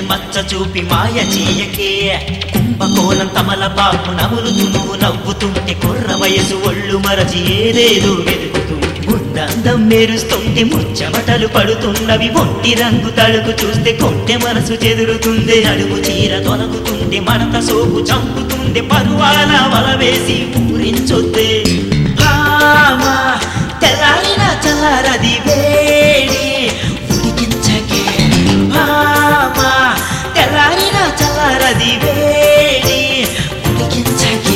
మచ్చ చూపి మాయ చేయకే కుంభకోణం తమల పాపు నములుతూ నవ్వుతుంటే కుర్ర వయసు ఒళ్ళు మరచి ఏదేదో వెతుకుతుంది ముందందం మెరుస్తుంటే ముచ్చమటలు పడుతున్నవి ఒంటి రంగు తడుకు చూస్తే కొంటె మనసు చెదురుతుంది నడుము చీర తొలగుతుంది మడత సోపు చంపుతుంది పరువాల వల వేసి ఊరించొద్దే భామ తెల్లారిన చల్లారది వేడి ఉడికించకే భామ తెల్లారిన చల్లారది వేడి ఉడికించకే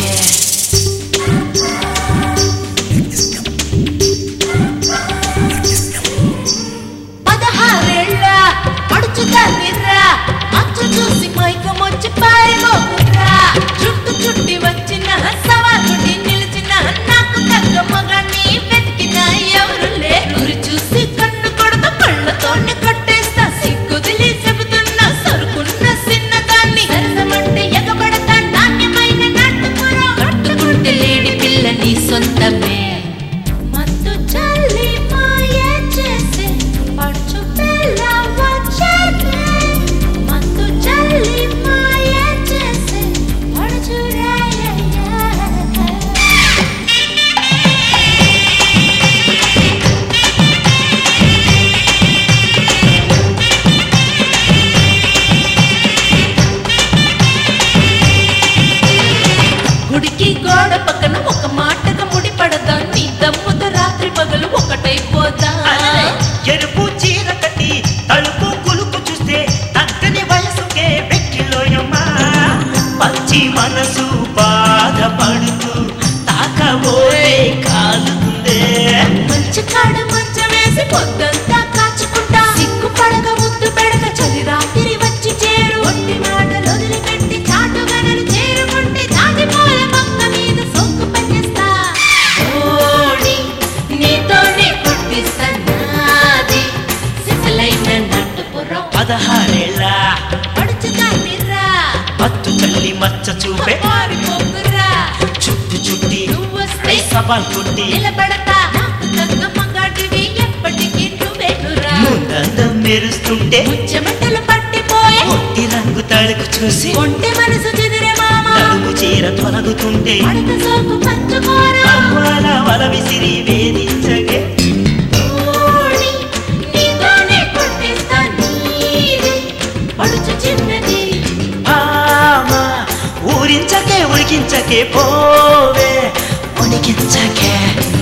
పదహారేళ్ళ పడుచుదాన్నిర్రా మచ్చు చూసి మైకమొచ్చి పారిపోకుర్రా చుట్టు చుట్టి వచ్చిన సవాలుడి నిలిచిన నాకు తగ్గ మగాన్ని వెతికిన ఎవరు లేరు ఊరి చూసి కన్ను కొడత కళ్ళతోనే కట్టేస్తా సిగ్గుదిలి చెబుతున్నా సరుకున్న చిన్నదాన్ని సరసమంటే ఎగబడతా నాణ్యమైన నాటుకురా కట్టుకుంటే లేడి పిల్ల నీ సొంతమే మత్తు చల్లి మాయ చేసే పడుచు పిల్ల వచ్చేదే మత్తు చల్లి మాయ చేసే పడుచు రాయయ్య గుడికి గోడ పక్కన ఒక మాటగా ముడిపడదా నీ దమ్ముతో రాత్రి పగలు ఒకటైపోదా అరే, ఎరుపు చీర కట్టి తలుపు కులుపు చూస్తే తక్కని వయసుకే వెక్కిలోయమ్మా పచ్చి మనసు బాధపడుతూ తాకబోయే కాలుతుందే మంచి కాడ మంచ వేసి పొద్దంతా కాచుకుంటా సిగ్గు పడక ముద్దు పెడక చలి రాత్రి వచ్చి చేరు ఒట్టి మాటలు వదిలిపెట్టి చాటుగనలు చేరుకుంటే జాతి పూల మొక్క మీద సోకు పనిస్తా ఓడి నీతోనే పుట్టిస్తా నాది సిసలైన నట్టుపురం పదహారేళ్ళ పడుచుదాన్నిర్రా పత్తు చల్లి మచ్చ చూపే పారిపోకుర్రా చుట్టు చుట్టి నువ్వొస్తే సవాల్ కొట్టి నిలబడతా నాకు తగ్గ మగాడివి ఎప్పటికీ నువ్వేనురా ముందందం మెరుస్తుంటే ముచ్చమట్టలు పట్టిపోయే ఒట్టి రంగు తడుకు చూసి ఒంటి మనసు చెదిరే మామ నడుము చీర తొలగుతుంటే అడక సోకు పంచుకోరా అవ్వాల వల విసిరి వేధించగే ఓడి, నీతోనే కొట్టిస్తా నీది పడుచు చిన్నది భామ ఊరించకే ఉడికించకే పోవే ఉడికించకే